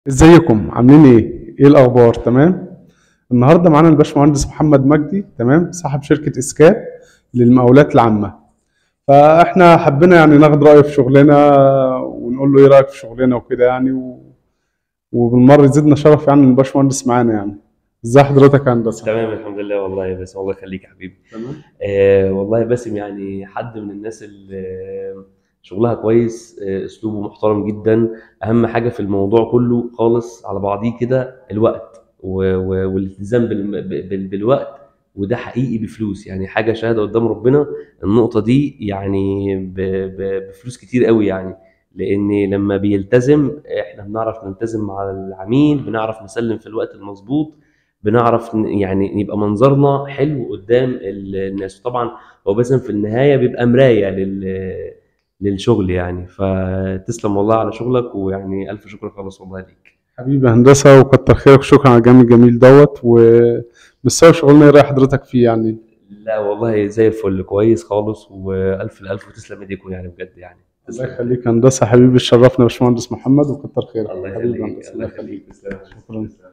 ازيكم عاملين ايه ايه الاخبار تمام النهارده معانا الباشمهندس محمد مجدي تمام صاحب شركه اسكات للمقاولات العامه فاحنا حبينا يعني ناخد رايه في شغلنا ونقول له ايه رايك في شغلنا وكده يعني و... وبالمره يزيدنا شرف يعني ان الباشمهندس معانا يعني ازي حضرتك يا هندسه تمام الحمد لله والله يا باسم الله يخليك يا حبيبي تمام آه والله يا باسم يعني حد من الناس اللي شغلها كويس آه اسلوبه محترم جدا اهم حاجه في الموضوع كله خالص على بعضيه كده الوقت و- و- والالتزام بالم- بال- بالوقت وده حقيقي بفلوس يعني حاجه شهاده قدام ربنا النقطه دي يعني ب- ب- بفلوس كتير قوي يعني لان لما بيلتزم احنا بنعرف نلتزم مع العميل بنعرف نسلم في الوقت المظبوط بنعرف ن- يعني يبقى منظرنا حلو قدام ال- الناس وطبعا هو باسم في النهايه بيبقى مرايه لل للشغل يعني فتسلم والله على شغلك ويعني الف شكر خالص والله ليك حبيبي هندسه وكتر خيرك شكرا على الجميل الجميل دوت وبالسبب شغلنا ايه راي حضرتك فيه يعني لا والله زي الفل كويس خالص والف الالف وتسلم ايديكم يعني بجد يعني الله يخليك هندسه حبيبي شرفنا يا باشمهندس محمد وكتر خيرك الله حبيبي يخليك هندسه الله يخليك تسلم شكرا